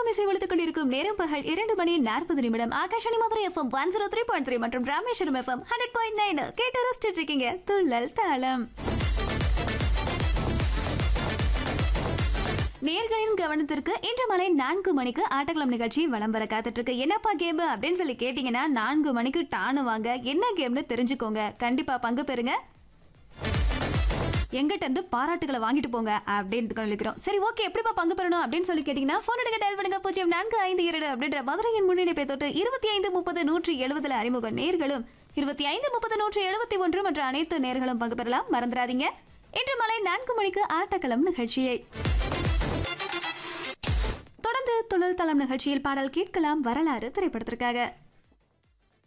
இசை ஒழித்துக் கொண்டிருக்கும் நேரம் பகல் இரண்டு மணி நாற்பது நிமிடம் Akashvani Madurai FM one zero three point three மற்றும் Rameswaram FM hundred point nine கேட்டு ரசிச்சுட்டு இருக்கீங்க துள்ளல் தாளம் நேர்களின் கவனத்திற்கு இன்று மாலை நான்கு மணிக்கு ஆட்டக்களம் நிகழ்ச்சி வலம் வர காத்துட்டு இருக்கு என்னப்பா கேம் அப்படின்னு சொல்லி கேட்டீங்கன்னா நான்கு மணிக்கு டானு வாங்க என்ன கேம்னு தெரிஞ்சுக்கோங்க கண்டிப்பா பங்கு பெறுங்க எங்கிட்ட இருந்து பாராட்டுகளை வாங்கிட்டு போங்க அப்படின்னு சொல்லிக்கிறோம் சரி ஓகே எப்படிப்பா பங்கு பெறணும் அப்படின்னு சொல்லி கேட்டீங்கன்னா போன் எடுக்க டயல் பண்ணுங்க பூஜ்ஜியம் நான்கு ஐந்து இரண்டு அப்படின்ற மதுரையின் முன்னிணைப்பை தொட்டு இருபத்தி ஐந்து முப்பது நூற்றி எழுபதுல அறிமுக நேர்களும் இருபத்தி ஐந்து முப்பது நூற்றி எழுபத்தி ஒன்று மற்ற அனைத்து நேர்களும் பங்கு பெறலாம் மறந்துடாதீங்க இன்று மாலை நான்கு மணிக்கு ஆட்டக்களம் நிகழ்ச்சியை தொடர்ந்து துழல் தளம் நிகழ்ச்சியில் பாடல் கேட்கலாம் வரலாறு திரைப்படத்திற்காக